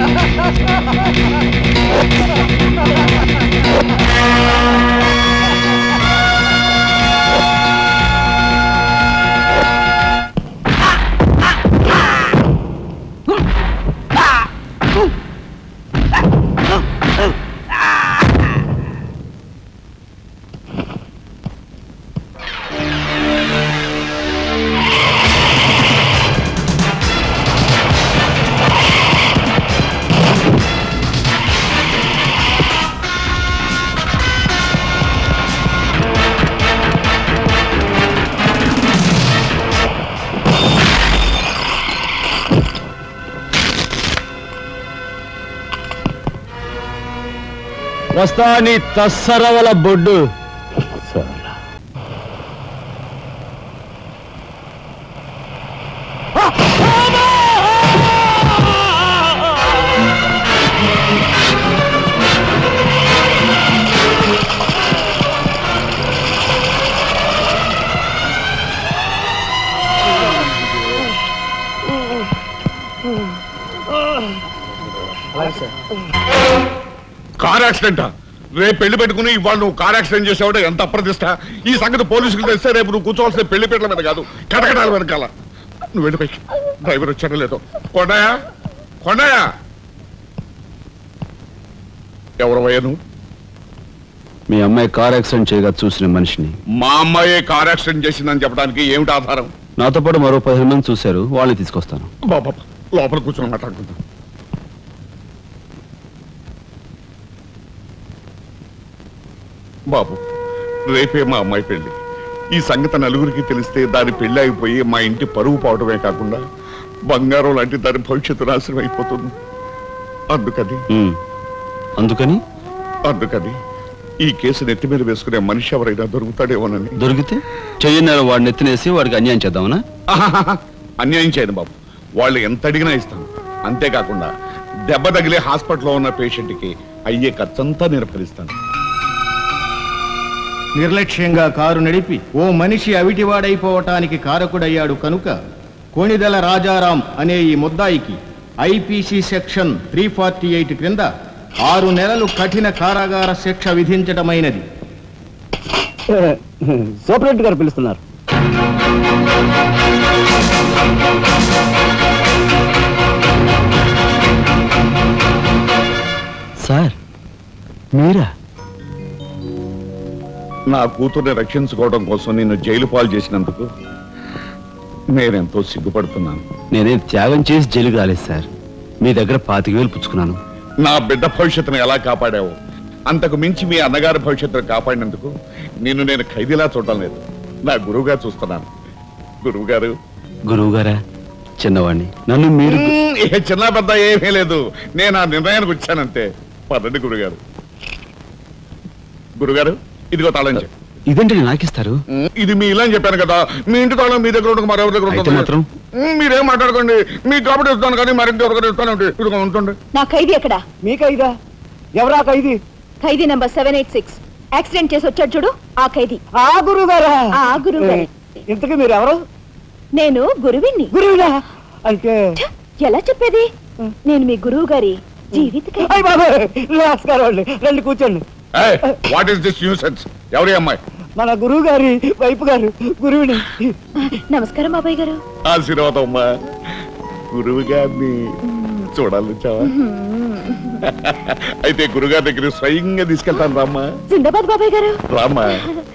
వస్తా నీ తస్సరవల బొడ్డు car accident రేపు పెళ్లి పెట్టుకుని ఇవాళ నువ్వు కార్ యాక్సిడెంట్ చేసావు ఎంత అప్రదిష్ట ఈ సంగతి పోలీసులకు తెస్తే రేపు నువ్వు కూర్చోవాల్సిన పెళ్లి పీటల మీద కాదు కటకటాల వెనకాల నువ్వు వెళ్ళిపోయి డ్రైవర్ వచ్చాడో లేదో కొండయా కొండయా ఎవరవయ్యా నువ్వు మీ అమ్మాయి కార్ యాక్సిడెంట్ చేయగా చూసిన మనిషిని మా అమ్మాయే కార్ యాక్సిడెంట్ చేసిందని చెప్పడానికి ఏమిటి ఆధారం నాతో పాటు మరో పదిహేను మంది చూశారు వాళ్ళని తీసుకొస్తాను బాబా లోపల కూర్చొని మాట్లాడుకుందాం బాబు రేపే మా అమ్మాయి పెళ్లి ఈ సంగతి నలుగురికి తెలిస్తే దాని పెళ్లి అయిపోయి మా ఇంటి పరువు పోవడమే కాకుండా బంగారం లాంటి దాని భవిష్యత్తు నాశనం అయిపోతుంది అందుకని ఉమ్. అందుకని అందుకని ఈ కేసు నెత్తి మీద వేసుకునే మనిషి ఎవరైనా దొరుకుతాడేమోనని దొరికితే చెయ్యన్నారు వాడిని ఎత్తినేసి వాడికి అన్యాయం చేద్దామనా ఆహాహాహా. అన్యాయం చేయను బాబు వాళ్ళు ఎంత అడిగినా ఇస్తాను అంతేకాకుండా దెబ్బ తగిలే హాస్పిటల్లో ఉన్న పేషెంట్కి అయ్యే ఖర్చంతా నేను భరిస్తాను నిర్లక్ష్యంగా కారు నడిపి ఓ మనిషి అవిటివాడైపోవటానికి కారకుడయ్యాడు కనుక కోణిదెల రాజారాం అనే ఈ ముద్దాయికి IPC section three forty eight క్రింద ఆరు నెలలు కఠిన కారాగార శిక్ష విధించటమైనది సూపరెంట్ గారు పిలుస్తున్నారు సార్ మీరా నా కూతుర్ని రక్షించుకోవడం కోసం నిన్ను జైలు పాలు చేసినందుకు నేనెంతో సిగ్గుపడుతున్నాను నేనేం త్యాగం చేసి జైలుకి రాలేదు సార్ మీ దగ్గర పాతిక వేలు పుచ్చుకున్నాను నా బిడ్డ భవిష్యత్తును ఎలా కాపాడావు అంతకు మించి మీ అన్నగారి భవిష్యత్తును కాపాడినందుకు నిన్ను నేను ఖైదీలా చూడడం లేదు నా గురువుగా చూస్తున్నాను గురువు గారు గురువు గారా చిన్నవాడిని నన్ను మీరు ఇక చిన్న పెద్ద ఏమీ లేదు నేను ఆ నిర్ణయానికి వచ్చానంతే పదండి గురుగారు గురుగారు ఇదిగో తాళం చెప్పు ఇదేంటి నాకిస్తారు ఇది మీ ఇలా అని చెప్పాను కదా మీ ఇంటి తాళం మీ దగ్గర ఉండక మరెవరి దగ్గర అయితే ఉంటుంది మాత్రం? ఉమ్, మీరేం మాట్లాడకండి మీ కాబట్టి ఇస్తాను కానీ మరింత ఎవరికైనా ఇస్తాను ఇదిగో ఉంటుంది నా ఖైదీ ఎక్కడ మీకైదా ఎవరా ఖైదీ ఖైదీ number seven eight six accident చేసి వచ్చాడు చూడు ఆ ఖైదీ ఆ గురువు గారా ఆ గురువు గారే. ఇంతకీ మీరు ఎవరు నేను గురువిని గురువునా అంటే ఎలా చెప్పేది నేను మీ గురువు గారి జీవిత ఖైదీ. అయ్య బాబాయ్ నమస్కారం అండి రండి కూర్చోండి వాట్ ఈస్ దిస్ న్యూసెన్స్ ఎవరి అమ్మాయి మన గురువు గారి వైపు గారు గురువుని నమస్కారం బాబాయ్ గారు ఆశీర్వాదం అమ్మా గురువు గారిని చూడాలి వచ్చావా అయితే గురుగారి దగ్గర స్వయంగా తీసుకెళ్తాను రామ్మా జిందాబాద్ బాబాయ్ గారు రామ్మా